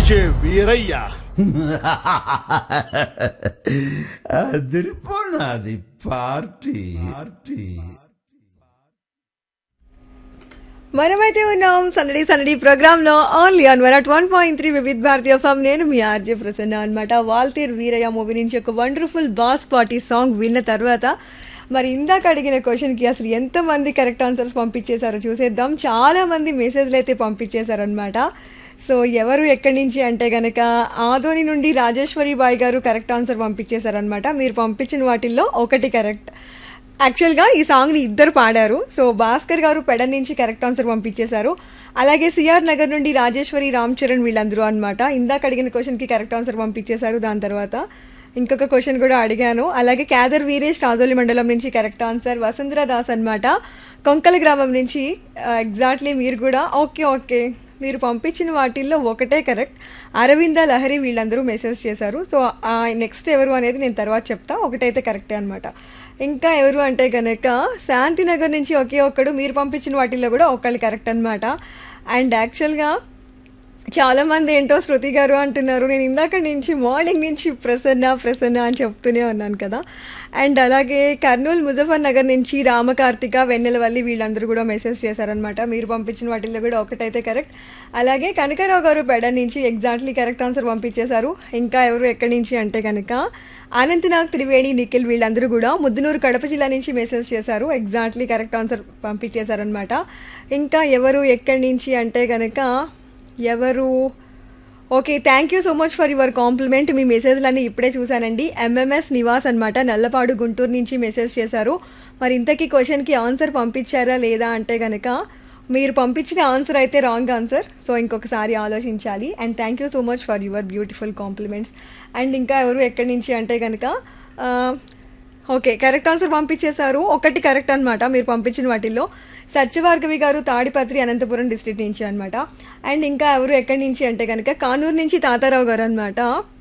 DJ Veerayya అదిరిపోనాది party party మనమైతే ఉన్నాం సందడి సందడి ప్రోగ్రామ్ లో only on one at one point three Vividh Bharati FM నేను మీ ఆర్జే ప్రసన్న అనమాట వాల్తీర్ వీరయ్య మూవీ నుంచి ఒక వండర్ఫుల్ బాస్ పార్టీ సాంగ్ విన్న తర్వాత మరి ఇందాక అడిగిన క్వశ్చన్కి అసలు ఎంతమంది కరెక్ట్ ఆన్సర్స్ పంపించేశారో చూసేద్దాం చాలా మంది మెసేజ్లు అయితే పంపించేశారనమాట సో ఎవరు ఎక్కడి నుంచి అంటే గనక ఆదోని నుండి రాజేశ్వరి బాయ్ గారు కరెక్ట్ ఆన్సర్ పంపించేశారనమాట మీరు పంపించిన వాటిల్లో ఒకటి కరెక్ట్ యాక్చువల్గా ఈ సాంగ్ని ఇద్దరు పాడారు సో భాస్కర్ గారు పెడ నుంచి కరెక్ట్ ఆన్సర్ పంపించేశారు అలాగే సిఆర్ నగర్ నుండి రాజేశ్వరి రామ్ చరణ్ వీళ్ళందరూ అనమాట ఇందాక అడిగిన క్వశ్చన్కి కరెక్ట్ ఆన్సర్ పంపించేశారు దాని తర్వాత ఇంకొక క్వశ్చన్ కూడా అడిగాను అలాగే క్యాదర్ వీరేష్ రాజోలి మండలం నుంచి కరెక్ట్ ఆన్సర్ వసుంధర దాస్ అనమాట కొంకల గ్రామం నుంచి ఎగ్జాక్ట్లీ మీరు కూడా ఓకే ఓకే మీరు పంపించిన వాటిల్లో ఒకటే కరెక్ట్ అరవింద లహరి వీళ్ళందరూ మెసేజ్ చేశారు సో నెక్స్ట్ ఎవరు అనేది నేను తర్వాత చెప్తా ఒకటైతే కరెక్టే అనమాట ఇంకా ఎవరు అంటే కనుక శాంతినగర్ నుంచి ఒకే ఒక్కడు మీరు పంపించిన వాటిల్లో కూడా ఒకళ్ళు కరెక్ట్ అనమాట అండ్ యాక్చువల్గా చాలా మంది ఏంటో శృతి గారు అంటున్నారు నేను ఇందాక నుంచి మార్నింగ్ నుంచి ప్రసన్న ప్రసన్న అని చెప్తూనే ఉన్నాను కదా అండ్ అలాగే కర్నూలు ముజఫర్ నగర్ నుంచి రామకార్తిక వెన్నెలవల్లి వీళ్ళందరూ కూడా మెసేజ్ చేశారనమాట మీరు పంపించిన వాటిల్లో కూడా ఒకటైతే కరెక్ట్ అలాగే కనకరావు గారు పెడ నుంచి ఎగ్జాక్ట్లీ కరెక్ట్ ఆన్సర్ పంపించేశారు ఇంకా ఎవరు ఎక్కడి నుంచి అంటే కనుక అనంతనాగ్ త్రివేణి నిఖిల్ వీళ్ళందరూ కూడా ముద్దునూరు కడప జిల్లా నుంచి మెసేజ్ చేశారు ఎగ్జాక్ట్లీ కరెక్ట్ ఆన్సర్ పంపించేశారనమాట ఇంకా ఎవరు ఎక్కడి నుంచి అంటే కనుక ఎవరు okay thank you so much for your compliment మీ మెసేజ్లన్నీ ఇప్పుడే చూశానండి ఎంఎంఎస్ నివాస్ అనమాట నల్లపాడు గుంటూరు నుంచి మెసేజ్ చేశారు మరి ఇంతకీ క్వశ్చన్కి ఆన్సర్ పంపించారా లేదా అంటే కనుక మీరు పంపించిన ఆన్సర్ అయితే రాంగ్ ఆన్సర్ సో ఇంకొకసారి ఆలోచించాలి and thank you so much for your beautiful compliments and ఇంకా ఎవరు ఎక్కడి నుంచి అంటే కనుక ఓకే కరెక్ట్ ఆన్సర్ పంపించేశారు ఒకటి కరెక్ట్ అనమాట మీరు పంపించిన వాటిల్లో సత్యవార్గవి గారు తాడిపత్రి అనంతపురం డిస్ట్రిక్ట్ నుంచి అనమాట అండ్ ఇంకా ఎవరు ఎక్కడి నుంచి అంటే కనుక కానూరు నుంచి తాతారావు గారు అనమాట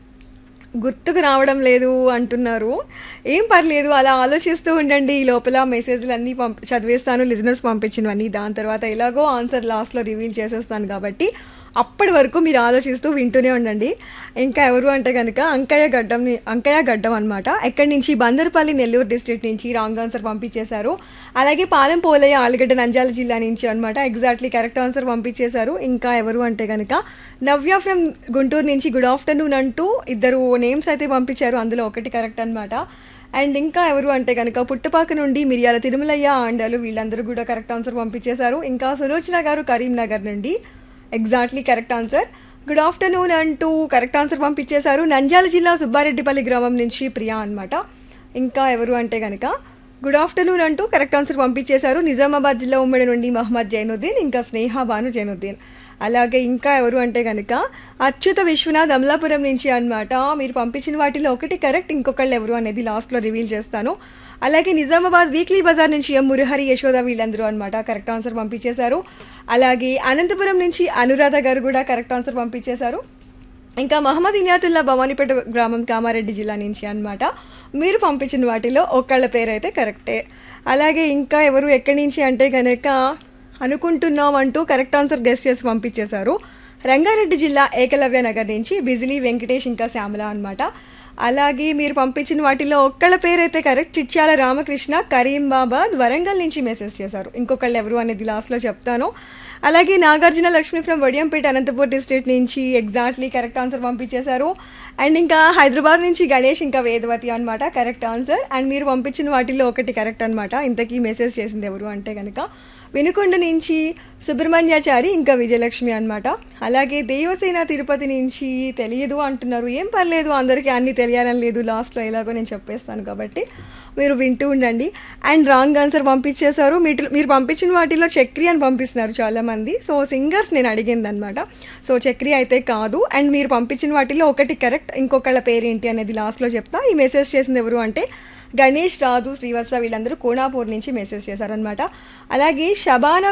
గుర్తుకు రావడం లేదు అంటున్నారు ఏం పర్లేదు అలా ఆలోచిస్తూ ఉండండి ఈ లోపల మెసేజ్లు అన్నీ పంప చదివేస్తాను లిజనర్స్ పంపించినవన్నీ దాని తర్వాత ఎలాగో ఆన్సర్ లాస్ట్లో రివీల్ చేసేస్తాను కాబట్టి అప్పటి వరకు మీరు ఆలోచిస్తూ వింటూనే ఉండండి ఇంకా ఎవరు అంటే కనుక అంకయ్య గడ్డం అంకయ్య గడ్డం అనమాట ఎక్కడి నుంచి బందర్పల్లి నెల్లూరు డిస్ట్రిక్ట్ నుంచి రాంగ్ ఆన్సర్ పంపించేశారు అలాగే పాలెం పోలయ్య ఆలుగడ్డ నంద్యాల జిల్లా నుంచి అనమాట ఎగ్జాక్ట్లీ కరెక్ట్ ఆన్సర్ పంపించేశారు ఇంకా ఎవరు అంటే కనుక నవ్య ఫ్రమ్ గుంటూరు నుంచి గుడ్ ఆఫ్టర్నూన్ అంటూ ఇద్దరు నేమ్స్ అయితే పంపించారు అందులో ఒకటి కరెక్ట్ అనమాట అండ్ ఇంకా ఎవరు అంటే కనుక పుట్టపాక నుండి మిరియాల తిరుమలయ్య ఆండాలు వీళ్ళందరూ కూడా కరెక్ట్ ఆన్సర్ పంపించేశారు ఇంకా సులోచన గారు కరీంనగర్ నుండి exactly correct answer good afternoon అంటూ కరెక్ట్ ఆన్సర్ పంపించేశారు నంద్యాల జిల్లా సుబ్బారెడ్డిపల్లి గ్రామం నుంచి ప్రియా అనమాట ఇంకా ఎవరు అంటే కనుక గుడ్ ఆఫ్టర్నూన్ అంటూ కరెక్ట్ ఆన్సర్ పంపించేశారు నిజామాబాద్ జిల్లా ఉమ్మడి నుండి మహమ్మద్ జైనుద్దీన్ ఇంకా స్నేహ బాను జైనుద్దీన్ అలాగే ఇంకా ఎవరు అంటే కనుక అచ్యుత విశ్వనాథ్ అమలాపురం నుంచి అనమాట మీరు పంపించిన వాటిలో ఒకటి కరెక్ట్ ఇంకొకళ్ళు ఎవరు అనేది లాస్ట్లో రివీల్ చేస్తాను అలాగే నిజామాబాద్ వీక్లీ బజార్ నుంచి ఎం మురహరి యశోద వీళ్ళందరూ అనమాట కరెక్ట్ ఆన్సర్ పంపించేశారు అలాగే అనంతపురం నుంచి అనురాధ గారు కూడా కరెక్ట్ ఆన్సర్ పంపించేశారు ఇంకా మహమ్మద్ ఇనియాతుల్లా భవానీపేట గ్రామం కామారెడ్డి జిల్లా నుంచి అనమాట మీరు పంపించిన వాటిలో ఒకళ్ళ పేరు అయితే కరెక్టే అలాగే ఇంకా ఎవరు ఎక్కడి నుంచి అంటే కనుక అనుకుంటున్నాం అంటూ కరెక్ట్ ఆన్సర్ గెస్ట్ చేసి పంపించేశారు రంగారెడ్డి జిల్లా ఏకలవ్య నగర్ నుంచి బిజిలీ వెంకటేష్ ఇంకా శ్యామల అనమాట అలాగే మీరు పంపించిన వాటిలో ఒక్కళ్ళ పేరైతే కరెక్ట్ చిట్యాల రామకృష్ణ కరీంబాబాద్ వరంగల్ నుంచి మెసేజ్ చేశారు ఇంకొకళ్ళు ఎవరు అనేది లాస్ట్లో చెప్తాను అలాగే నాగార్జున లక్ష్మి ఫ్రమ్ వడియంపేట అనంతపూర్ డిస్ట్రిక్ట్ నుంచి ఎగ్జాక్ట్లీ కరెక్ట్ ఆన్సర్ పంపించేశారు అండ్ ఇంకా హైదరాబాద్ నుంచి గణేష్ ఇంకా వేదవతి అనమాట కరెక్ట్ ఆన్సర్ అండ్ మీరు పంపించిన వాటిల్లో ఒకటి కరెక్ట్ అనమాట ఇంతకీ మెసేజ్ చేసింది ఎవరు అంటే కనుక వినుకొండ నుంచి సుబ్రహ్మణ్యాచారి ఇంకా విజయలక్ష్మి అనమాట అలాగే దేవసేన తిరుపతి నుంచి తెలియదు అంటున్నారు ఏం పర్లేదు అందరికీ అన్నీ తెలియాలని లేదు లాస్ట్లో ఎలాగో నేను చెప్పేస్తాను కాబట్టి మీరు వింటూ ఉండండి అండ్ రాంగ్ ఆన్సర్ పంపించేశారు మీరు మీరు పంపించిన వాటిలో చక్రి అని పంపిస్తున్నారు చాలామంది సో సింగర్స్ నేను అడిగింది అనమాట సో చక్రి అయితే కాదు అండ్ మీరు పంపించిన వాటిలో ఒకటి కరెక్ట్ ఇంకొకళ్ళ పేరేంటి అనేది లాస్ట్లో చెప్తా ఈ మెసేజ్ చేసింది ఎవరు అంటే గణేష్ రాదు శ్రీవత్స వీళ్ళందరూ కోనాపూర్ నుంచి మెసేజ్ చేశారనమాట అలాగే షబానా